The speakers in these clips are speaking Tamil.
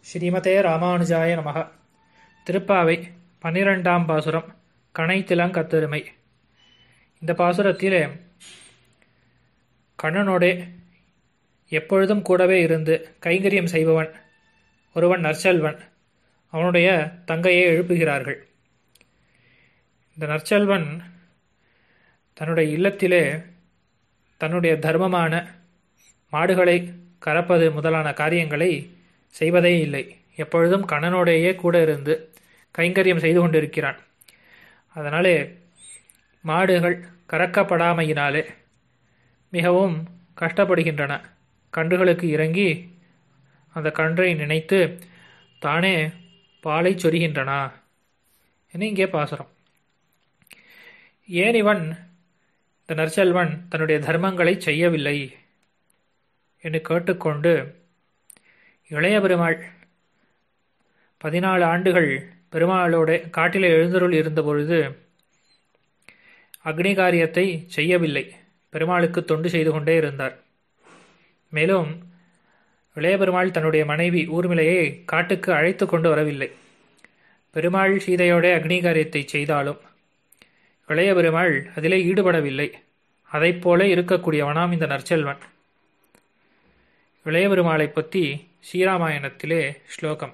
ஸ்ரீமதே ராமானுஜாய நமக திருப்பாவை பன்னிரெண்டாம் பாசுரம் கணைத்திலங்கத்தெருமை இந்த பாசுரத்திலே கண்ணனோடே எப்பொழுதும் கூடவே இருந்து கைங்கரியம் செய்பவன் ஒருவன் நற்செல்வன் அவனுடைய தங்கையை எழுப்புகிறார்கள் இந்த நற்செல்வன் தன்னுடைய இல்லத்திலே தன்னுடைய தர்மமான மாடுகளை கறப்பது முதலான காரியங்களை செய்வதே இல்லை எப்பொழுதும் கண்ணனோடையே கூட இருந்து கைங்கரியம் செய்து கொண்டிருக்கிறான் அதனாலே மாடுகள் கறக்கப்படாமையினாலே மிகவும் கஷ்டப்படுகின்றன கன்றுகளுக்கு இறங்கி அந்த கன்றை நினைத்து தானே பாலை சொரிகின்றனா என இங்கே பாசுரம் ஏன் இவன் இந்த நற்செல்வன் தன்னுடைய தர்மங்களை செய்யவில்லை என்று கேட்டுக்கொண்டு இளைய பெருமாள் பதினாலு ஆண்டுகள் பெருமாளோட காட்டிலே எழுந்தருள் இருந்தபொழுது அக்னி காரியத்தை செய்யவில்லை பெருமாளுக்கு தொண்டு செய்து கொண்டே இருந்தார் மேலும் இளைய பெருமாள் தன்னுடைய மனைவி ஊர்மிளையை காட்டுக்கு அழைத்து கொண்டு வரவில்லை பெருமாள் சீதையோட அக்னி காரியத்தை செய்தாலும் இளைய பெருமாள் அதிலே ஈடுபடவில்லை அதைப்போல இருக்கக்கூடியவனாம் இந்த நற்செல்வன் இளைய பெருமாளை பற்றி ஸ்ரீராமாயணத்திலே ஸ்லோகம்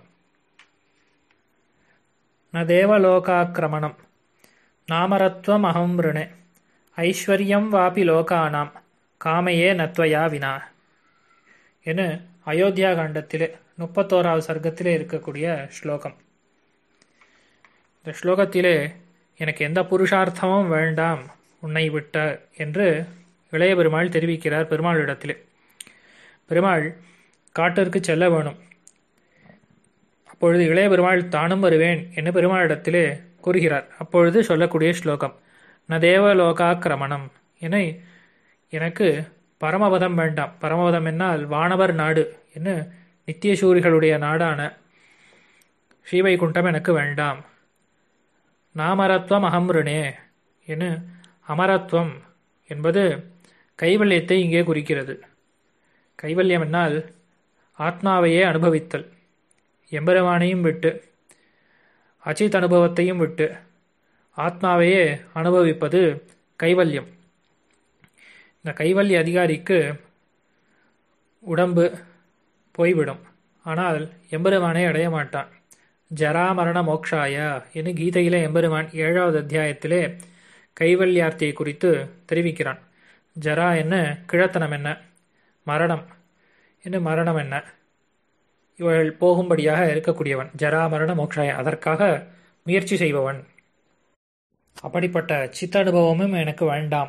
ந தேவலோகாக்கிரமணம் நாமரத்வம் அகம் ருணே ஐஸ்வர்யம் வாபி லோகானாம் காமையே நத்வயா வினா என அயோத்தியா காண்டத்திலே முப்பத்தோராவது சர்க்கத்திலே இருக்கக்கூடிய ஸ்லோகம் இந்த ஸ்லோகத்திலே எனக்கு எந்த புருஷார்த்தமும் வேண்டாம் உன்னை விட்ட என்று இளைய பெருமாள் தெரிவிக்கிறார் பெருமாளிடத்திலே பெருமாள் காட்டிற்கு செல்ல வேணும் அப்பொழுது இளைய பெருமாள் தானும் வருவேன் என்று பெருமாளிடத்திலே கூறுகிறார் அப்பொழுது சொல்லக்கூடிய ஸ்லோகம் ந தேவலோகாக்கிரமணம் என எனக்கு பரமபதம் வேண்டாம் பரமபதம் என்னால் வானவர் நாடு என்று நித்தியசூரிகளுடைய நாடான ஸ்ரீவைகுண்டம் எனக்கு வேண்டாம் நாமரத்வம் அகம்ருணே என அமரத்வம் என்பது கைவல்யத்தை இங்கே குறிக்கிறது கைவல்யம் என்னால் ஆத்மாவையே அனுபவித்தல் எம்பெருமானையும் விட்டு அச்சித் அனுபவத்தையும் விட்டு ஆத்மாவையே அனுபவிப்பது கைவல்யம் இந்த கைவல்ய அதிகாரிக்கு உடம்பு போய்விடும் ஆனால் எம்பெருமானை அடைய மாட்டான் ஜராமரண மோக்ஷாய என்று கீதையிலே எம்பெருமான் ஏழாவது அத்தியாயத்திலே கைவல்யார்த்தியை குறித்து தெரிவிக்கிறான் ஜரா என்ன கிழத்தனம் என்ன மரணம் என்று மரணம் என்ன இவள் போகும்படியாக இருக்கக்கூடியவன் ஜரா மரண மோக்ஷாய அதற்காக முயற்சி செய்பவன் அப்படிப்பட்ட சித்த அனுபவமும் எனக்கு வேண்டாம்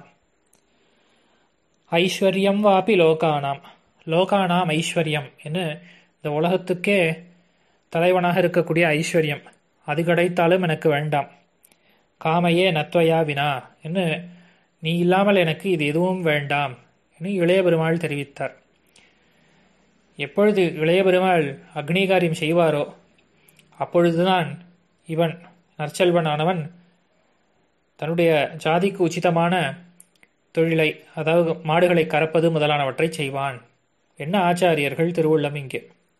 ஐஸ்வர்யம் வாபி லோகானாம் லோகானாம் ஐஸ்வர்யம் என்று இந்த உலகத்துக்கே தலைவனாக இருக்கக்கூடிய ஐஸ்வர்யம் அது கிடைத்தாலும் எனக்கு வேண்டாம் காமையே நத்வயா வினா என்று நீ இல்லாமல் எனக்கு இது எதுவும் வேண்டாம் என்று இளைய பெருமாள் தெரிவித்தார் எப்பொழுது இளைய பெருமாள் அக்னிகாரியம் செய்வாரோ அப்பொழுதுதான் இவன் நற்செல்வனானவன் தன்னுடைய ஜாதிக்கு உச்சிதமான தொழிலை அதாவது மாடுகளை கறப்பது முதலானவற்றை செய்வான் என்ன ஆச்சாரியர்கள் திருவுள்ளம் இங்கே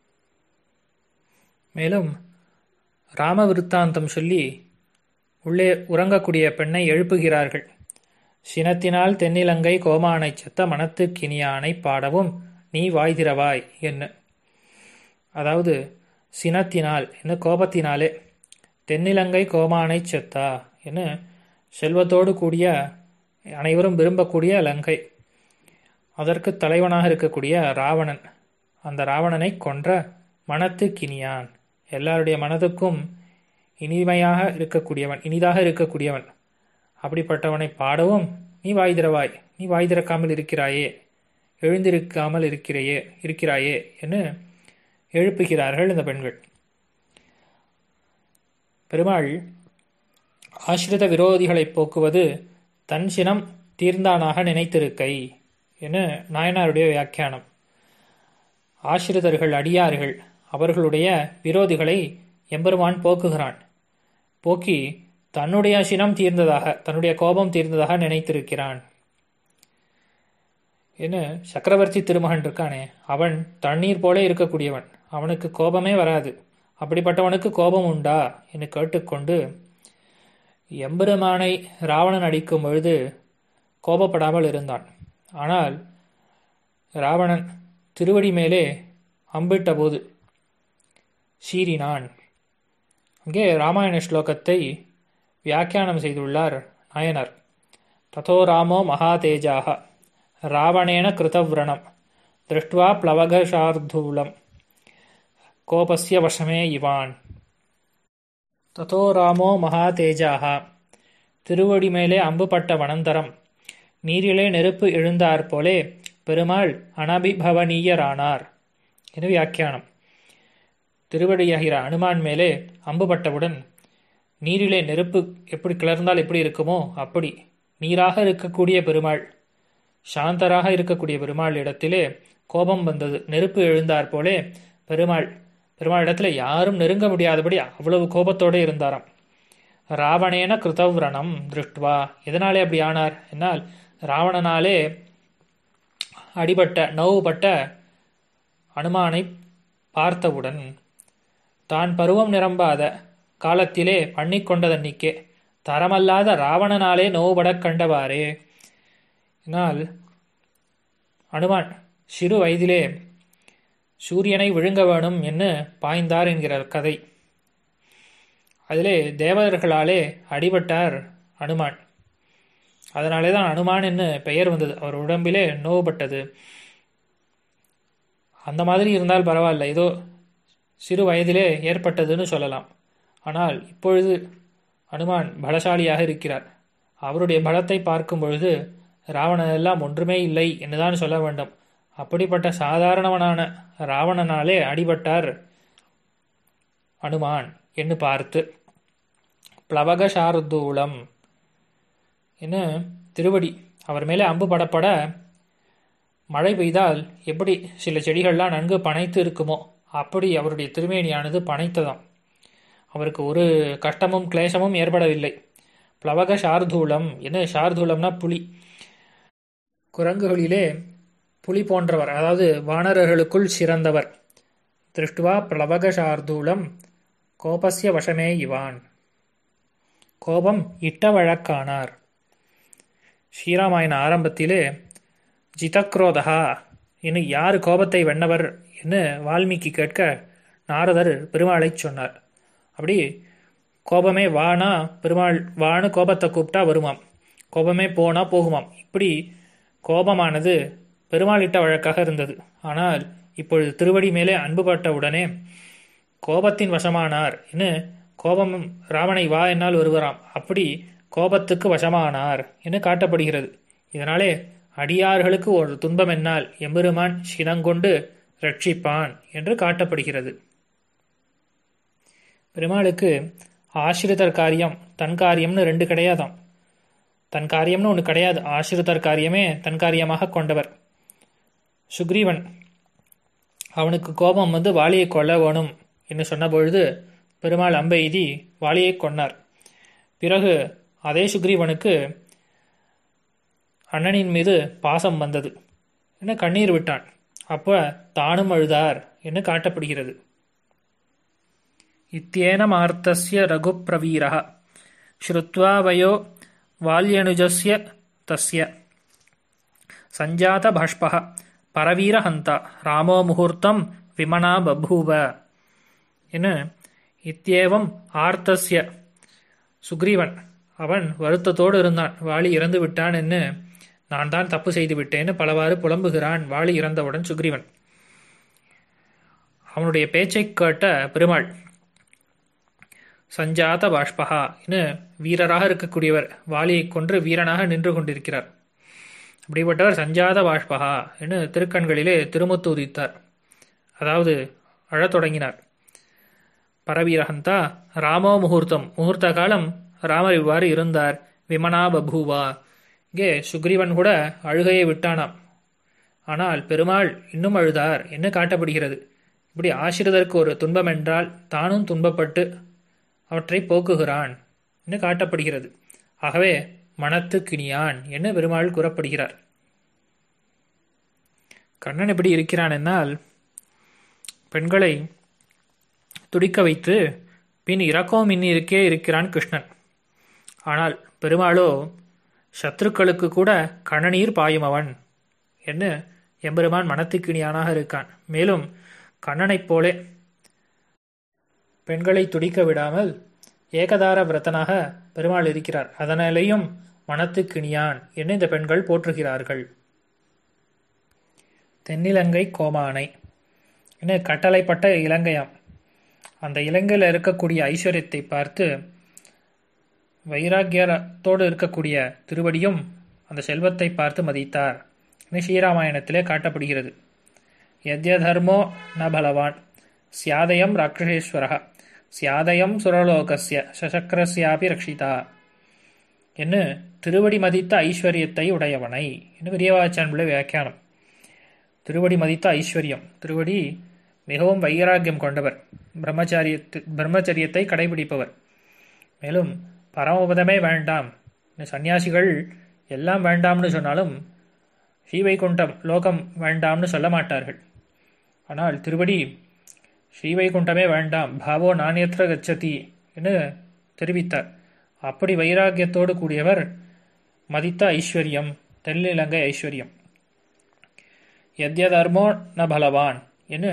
மேலும் ராம விருத்தாந்தம் சொல்லி உள்ளே உறங்கக்கூடிய பெண்ணை எழுப்புகிறார்கள் சினத்தினால் தென்னிலங்கை கோமானை செத்த மனத்து கினியானை பாடவும் நீ வாய்திரவாய் என்ன அதாவது சினத்தினால் என்ன கோபத்தினாலே தென்னிலங்கை கோமானை செத்தா என்ன செல்வத்தோடு கூடிய அனைவரும் விரும்பக்கூடிய லங்கை அதற்கு தலைவனாக இருக்கக்கூடிய ராவணன் அந்த ராவணனை கொன்ற மனத்து கினியான் எல்லாருடைய மனதுக்கும் இனிமையாக இருக்கக்கூடியவன் இனிதாக இருக்கக்கூடியவன் அப்படிப்பட்டவனை பாடவும் நீ வாய் திறவாய் நீ வாய் திறக்காமல் இருக்கிறாயே எழுந்திருக்காமல் இருக்கிறையே இருக்கிறாயே என்று எழுப்புகிறார்கள் இந்த பெண்கள் பெருமாள் ஆசிரித விரோதிகளை போக்குவது தன் சினம் தீர்ந்தானாக நினைத்திருக்கை என நாயனாருடைய வியாக்கியானம் ஆசிரிதர்கள் அடியார்கள் அவர்களுடைய விரோதிகளை எம்பெருமான் போக்குகிறான் போக்கி தன்னுடைய சினம் தீர்ந்ததாக தன்னுடைய கோபம் தீர்ந்ததாக நினைத்திருக்கிறான் என்ன சக்கரவர்த்தி திருமகன் இருக்கானே அவன் தண்ணீர் போல இருக்கக்கூடியவன் அவனுக்கு கோபமே வராது அப்படிப்பட்டவனுக்கு கோபம் உண்டா என்று கேட்டுக்கொண்டு எம்பெருமானை ராவணன் அடிக்கும் பொழுது கோபப்படாமல் இருந்தான் ஆனால் ராவணன் திருவடி மேலே அம்பிட்ட போது சீறினான் அங்கே ராமாயண ஸ்லோகத்தை வியாக்கியானம் செய்துள்ளார் நாயனர் ததோ ராமோ மகாதேஜாக ராவணேன கிருதவ்ரணம் திருஷ்டுவா பிளவகசார்தூலம் கோபஸ்ய வசமே இவான் ததோ ராமோ மகாதேஜாக திருவடி மேலே அம்புபட்ட வனந்தரம் நீரிலே நெருப்பு எழுந்தாற் போலே பெருமாள் அனபிபவனீயரானார் என வியாக்கியானம் திருவடியாகிற அனுமான் மேலே அம்புபட்டவுடன் நீரிலே நெருப்பு எப்படி கிளர்ந்தால் எப்படி இருக்குமோ அப்படி நீராக இருக்கக்கூடிய பெருமாள் சாந்தராக இருக்கக்கூடிய பெருமாள் இடத்திலே கோபம் வந்தது நெருப்பு எழுந்தாற் போலே பெருமாள் பெருமாள் இடத்துல யாரும் நெருங்க முடியாதபடி அவ்வளவு கோபத்தோடு இருந்தாராம் ராவணேன கிருதவ்ரணம் திருஷ்டுவா எதனாலே அப்படி ஆனார் என்னால் ராவணனாலே அடிபட்ட நோவுபட்ட அனுமானை பார்த்தவுடன் தான் பருவம் நிரம்பாத காலத்திலே பண்ணிக்கொண்டதன்னிக்கே தரமல்லாத ராவணனாலே நோவுபடக் கண்டவாறே என்னால் அனுமான் சிறு வயதிலே சூரியனை விழுங்க வேணும் என்று பாய்ந்தார் என்கிற கதை அதிலே தேவர்களாலே அடிபட்டார் அனுமான் அதனாலே தான் அனுமான் என்று பெயர் வந்தது அவர் உடம்பிலே நோவுபட்டது அந்த மாதிரி இருந்தால் பரவாயில்ல ஏதோ சிறு வயதிலே ஏற்பட்டதுன்னு சொல்லலாம் ஆனால் இப்பொழுது அனுமான் பலசாலியாக இருக்கிறார் அவருடைய பலத்தை பார்க்கும் பொழுது ராவணன் எல்லாம் ஒன்றுமே இல்லை என்றுதான் சொல்ல வேண்டும் அப்படிப்பட்ட சாதாரணவனான ராவணனாலே அடிபட்டார் அனுமான் என்று பார்த்து பிளவக சார்தூலம் என்ன திருவடி அவர் மேலே அம்பு படப்பட மழை பெய்தால் எப்படி சில செடிகள்லாம் நன்கு பனைத்து இருக்குமோ அப்படி அவருடைய திருமேனியானது பனைத்ததாம் அவருக்கு ஒரு கஷ்டமும் கிளேசமும் ஏற்படவில்லை பிளவக சார்தூலம் என்ன சார்தூலம்னா புலி குரங்குகளிலே புலி போன்றவர் அதாவது வானரர்களுக்குள் சிறந்தவர் திருஷ்டுவா பிளவக சார்தூலம் கோபஸ்ய வசமே இவான் கோபம் இட்ட வழக்கானார் ஸ்ரீராமாயண ஆரம்பத்திலே ஜிதக்ரோதகா என்று யார் கோபத்தை வென்னவர் என்று வால்மீகி கேட்க நாரதர் பெருமாளை சொன்னார் அப்படி கோபமே வானா பெருமாள் வான்னு கோபத்தை கூப்பிட்டா வருமாம் கோபமே போனா போகுமாம் இப்படி கோபமானது பெருமாளிட்ட வழக்காக இருந்தது ஆனால் இப்பொழுது திருவடி மேலே அன்புபட்ட உடனே கோபத்தின் வசமானார் என்று கோபம் ராவணை வா என்னால் வருவராம் அப்படி கோபத்துக்கு வசமானார் என்று காட்டப்படுகிறது இதனாலே அடியார்களுக்கு ஒரு துன்பம் என்னால் எம்பெருமான் சினங்கொண்டு ரட்சிப்பான் என்று காட்டப்படுகிறது பெருமாளுக்கு ஆசிரிதர் காரியம் தன் காரியம்னு ரெண்டு கிடையாதாம் தன் காரியம்னு ஒன்று கிடையாது ஆசிரிதர் காரியமே தன் காரியமாக கொண்டவர் சுக்ரீவன் அவனுக்கு கோபம் வந்து வாலியை கொல்ல வேணும் என்று சொன்னபொழுது பெருமாள் அம்பெய்தி வாலியை கொன்னார் பிறகு அதே சுக்ரீவனுக்கு அண்ணனின் மீது பாசம் வந்தது என கண்ணீர் விட்டான் அப்ப தானும் அழுதார் என்று காட்டப்படுகிறது இத்தியேனமார்த்தஸ்ய ரகுப்பிரவீரः ஸ்ருத்வா வயோ வால்யனுஜஸ்ய தஸ்ய சஞ்சாத பாஷ்பः பரவீரஹந்தா ராமோ முகூர்த்தம் விமனா பபூவ என இத்தியேவம் ஆர்த்தஸ்ய சுக்ரீவன் அவன் வருத்தத்தோடு இருந்தான் வாலி இறந்து விட்டான் என்று நான் தான் தப்பு செய்து விட்டேன்னு பலவாறு புலம்புகிறான் வாலி இறந்தவுடன் சுக்ரீவன் அவனுடைய பேச்சைக் கேட்ட பெருமாள் சஞ்சாத பாஷ்பகா என வீரராக இருக்கக்கூடியவர் வாலியை கொன்று வீரனாக நின்று கொண்டிருக்கிறார் அப்படிப்பட்டவர் சஞ்சாத பாஷ்பகா என்று திருக்கண்களிலே திருமுத்து உதித்தார் அதாவது அழத் தொடங்கினார் பரவீரஹந்தா ராமோ முகூர்த்தம் முகூர்த்த காலம் ராமர் இவ்வாறு இருந்தார் விமனா பபூவா இங்கே சுக்ரீவன் கூட அழுகையை விட்டானாம் ஆனால் பெருமாள் இன்னும் அழுதார் என்று காட்டப்படுகிறது இப்படி ஆசிரிதற்கு ஒரு துன்பம் என்றால் தானும் துன்பப்பட்டு அவற்றை போக்குகிறான் என்று காட்டப்படுகிறது ஆகவே மனத்து கிணியான் என்று பெருமாள் கூறப்படுகிறார் கண்ணன் எப்படி இருக்கிறான் என்னால் பெண்களை துடிக்க வைத்து பின் இறக்கவும் இன்னிருக்கே இருக்கிறான் கிருஷ்ணன் ஆனால் பெருமாளோ சத்ருக்களுக்கு கூட கணநீர் பாயுமவன் என்று எம்பெருமான் மனத்துக்கிணியானாக இருக்கான் மேலும் கண்ணனைப் போலே பெண்களை துடிக்க விடாமல் ஏகதார விரதனாக பெருமாள் இருக்கிறார் அதனாலேயும் மனத்துக்கிணியான் என்று இந்த பெண்கள் போற்றுகிறார்கள் தென்னிலங்கை கோமானை என்ன கட்டளைப்பட்ட இலங்கையாம் அந்த இலங்கையில் இருக்கக்கூடிய ஐஸ்வர்யத்தை பார்த்து வைராக்கியத்தோடு இருக்கக்கூடிய திருவடியும் அந்த செல்வத்தை பார்த்து மதித்தார் ஸ்ரீராமாயணத்திலே காட்டப்படுகிறது யத்யதர்மோ ந பலவான் சியாதயம் ராட்சசேஸ்வர சியாதயம் சுரலோகஸ்ய சசக்கரஸ்யாபி ரக்ஷிதா என்று திருவடி மதித்த ஐஸ்வர்யத்தை உடையவனை என்று விரியவாச்சான் பிள்ளை வியாக்கியானம் திருவடி மதித்த ஐஸ்வர்யம் திருவடி மிகவும் வைராக்கியம் கொண்டவர் பிரம்மச்சாரியத்து பிரம்மச்சரியத்தை கடைபிடிப்பவர் மேலும் பரமபதமே வேண்டாம் இந்த சன்னியாசிகள் எல்லாம் வேண்டாம்னு சொன்னாலும் ஸ்ரீவைகுண்டம் லோகம் வேண்டாம்னு சொல்ல மாட்டார்கள் ஆனால் திருவடி ஸ்ரீவைகுண்டமே வேண்டாம் பாவோ நானியற்ற கச்சதி என்று தெரிவித்தார் அப்படி வைராக்கியத்தோடு கூடியவர் மதித்த ஐஸ்வர்யம் தென்னிலங்கை ஐஸ்வர்யம் எத்யதர்மோ ந பலவான் என்று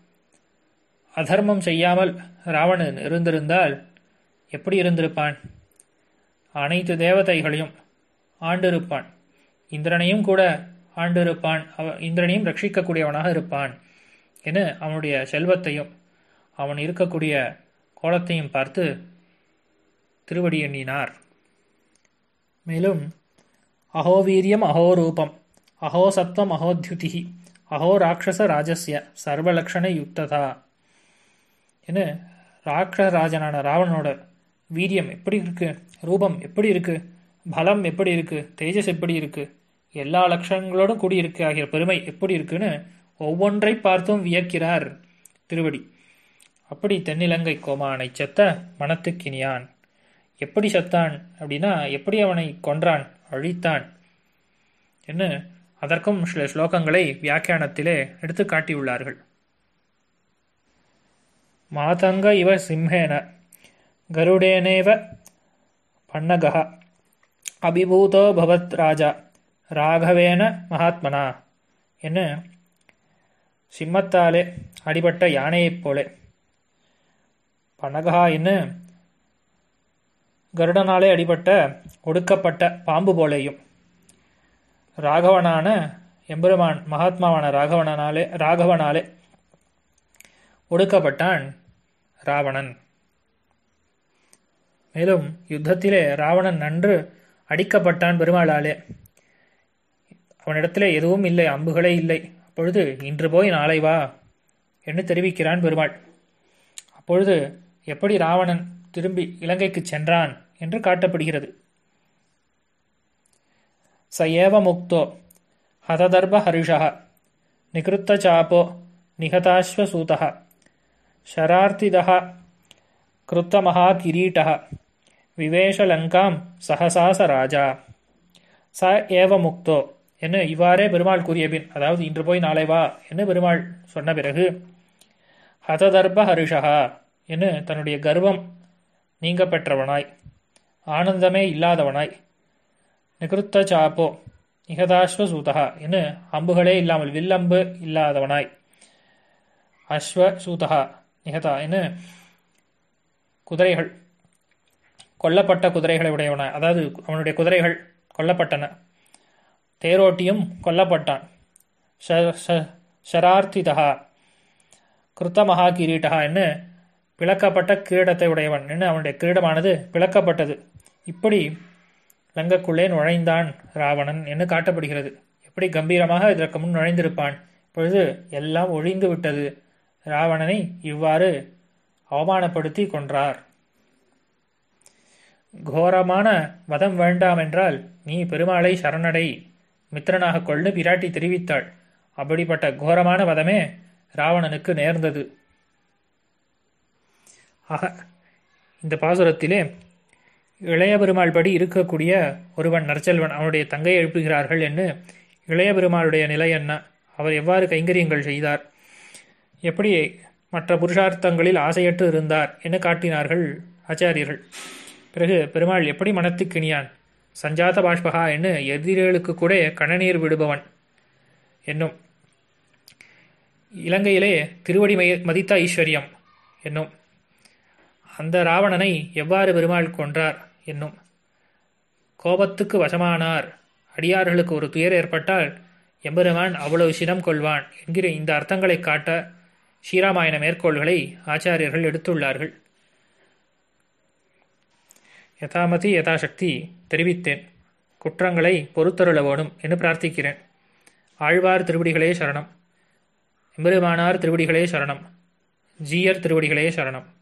அதர்மம் செய்யாமல் ராவணன் இருந்திருந்தால் எப்படி இருந்திருப்பான் அனைத்து தேவதைகளையும் ஆண்டிருப்பான் இந்திரனையும் கூட ஆண்டிருப்பான் அவ இந்திரனையும் ரட்சிக்கக்கூடியவனாக இருப்பான் என அவனுடைய செல்வத்தையும் அவன் இருக்கக்கூடிய கோலத்தையும் பார்த்து திருவடி எண்ணினார் மேலும் அகோவீரியம் அகோரூபம் அஹோ சத்வம் அகோத்யுதி அஹோ ராட்சச ராஜஸ்ய சர்வலக்ஷண யுக்ததா என ராட்சராஜனான ராவணனோட வீரியம் எப்படி இருக்கு ரூபம் எப்படி இருக்கு பலம் எப்படி இருக்கு தேஜஸ் எப்படி இருக்கு எல்லா லட்சணங்களோடும் கூடியிருக்கு ஆகிய பெருமை எப்படி இருக்குன்னு ஒவ்வொன்றை பார்த்தும் வியக்கிறார் திருவடி அப்படி தென்னிலங்கை கோமானை செத்த மனத்துக்கினியான் எப்படி செத்தான் அப்படின்னா எப்படி அவனை கொன்றான் அழித்தான் என்று அதற்கும் சில ஸ்லோகங்களை வியாக்கியானத்திலே எடுத்து காட்டியுள்ளார்கள் மாதங்க இவ சிம்ஹேன கருடேனேவ பன்னகः அபிபூதோ பவத் ராஜா ராகவேன மகாத்மனா என்ன சிம்மத்தாலே அடிபட்ட யானையைப் போலே பனகா என்ன கருடனாலே அடிபட்ட ஒடுக்கப்பட்ட பாம்பு போலேயும் ராகவனான எம்பெருமான் மகாத்மாவான ராகவனாலே ராகவனாலே ஒடுக்கப்பட்டான் ராவணன் மேலும் யுத்தத்திலே ராவணன் நன்று அடிக்கப்பட்டான் பெருமாளாலே அவனிடத்திலே எதுவும் இல்லை அம்புகளே இல்லை அப்பொழுது இன்று போய் நாளை வா என்று தெரிவிக்கிறான் பெருமாள் அப்பொழுது எப்படி ராவணன் திரும்பி இலங்கைக்கு சென்றான் என்று காட்டப்படுகிறது ச ஏவ முக்தோ ஹததர்ப ஹரிஷா நிகிருத்த சாப்போ நிகதாஸ்வசூதः शरार्तिदः कृतमहा किरीटः விவேஷலங்காம் சகசாச ராஜா ச ஏவ முக்தோ என்று இவ்வாறே பெருமாள் கூறிய பின் அதாவது இன்று போய் நாளை வா என்று பெருமாள் சொன்ன பிறகு ஹததர்ப ஹரிஷா என்று தன்னுடைய கர்வம் நீங்க பெற்றவனாய் ஆனந்தமே இல்லாதவனாய் நிகிருத்த சாப்போ நிகதாஸ்வசூதா என்று அம்புகளே இல்லாமல் வில்லம்பு இல்லாதவனாய் அஸ்வ சூதா நிகதா என்று குதிரைகள் கொல்லப்பட்ட குதிரைகளை உடையவன அதாவது அவனுடைய குதிரைகள் கொல்லப்பட்டன தேரோட்டியும் கொல்லப்பட்டான் ஷரார்த்திதா கிருத்த மகா கிரீட்டா என்று பிளக்கப்பட்ட கிரீடத்தை உடையவன் என்று அவனுடைய கிரீடமானது பிளக்கப்பட்டது இப்படி லங்கக்குள்ளே நுழைந்தான் ராவணன் என்று காட்டப்படுகிறது எப்படி கம்பீரமாக இதற்கு முன் நுழைந்திருப்பான் இப்பொழுது எல்லாம் ஒழிந்து விட்டது ராவணனை இவ்வாறு அவமானப்படுத்தி கொன்றார் கோரமான வதம் வேண்டாம் என்றால் நீ பெருமாளை சரணடை மித்திரனாக கொண்டு பிராட்டி தெரிவித்தாள் அப்படிப்பட்ட கோரமான வதமே ராவணனுக்கு நேர்ந்தது ஆக இந்த பாசுரத்திலே இளைய பெருமாள் படி இருக்கக்கூடிய ஒருவன் நற்செல்வன் அவனுடைய தங்கை எழுப்புகிறார்கள் என்று இளைய பெருமாளுடைய நிலை என்ன அவர் எவ்வாறு கைங்கரியங்கள் செய்தார் எப்படி மற்ற புருஷார்த்தங்களில் ஆசையற்று இருந்தார் என காட்டினார்கள் ஆச்சாரியர்கள் பிறகு பெருமாள் எப்படி மனத்துக்கினியான் சஞ்சாத பாஷ்பகா என்று எதிரிகளுக்கு கூட கணநீர் விடுபவன் என்னும் இலங்கையிலே திருவடி மதித்த ஐஸ்வர்யம் என்னும் அந்த ராவணனை எவ்வாறு பெருமாள் கொன்றார் என்னும் கோபத்துக்கு வசமானார் அடியார்களுக்கு ஒரு துயர் ஏற்பட்டால் எம்பெருமான் அவ்வளவு சினம் கொள்வான் என்கிற இந்த அர்த்தங்களை காட்ட ஸ்ரீராமாயண மேற்கோள்களை ஆச்சாரியர்கள் எடுத்துள்ளார்கள் யதாமதி யதாசக்தி தெரிவித்தேன் குற்றங்களை பொறுத்தருள வேணும் என்று பிரார்த்திக்கிறேன் ஆழ்வார் திருவடிகளே சரணம் எம்பெருமானார் திருவடிகளே சரணம் ஜீயர் திருவடிகளே சரணம்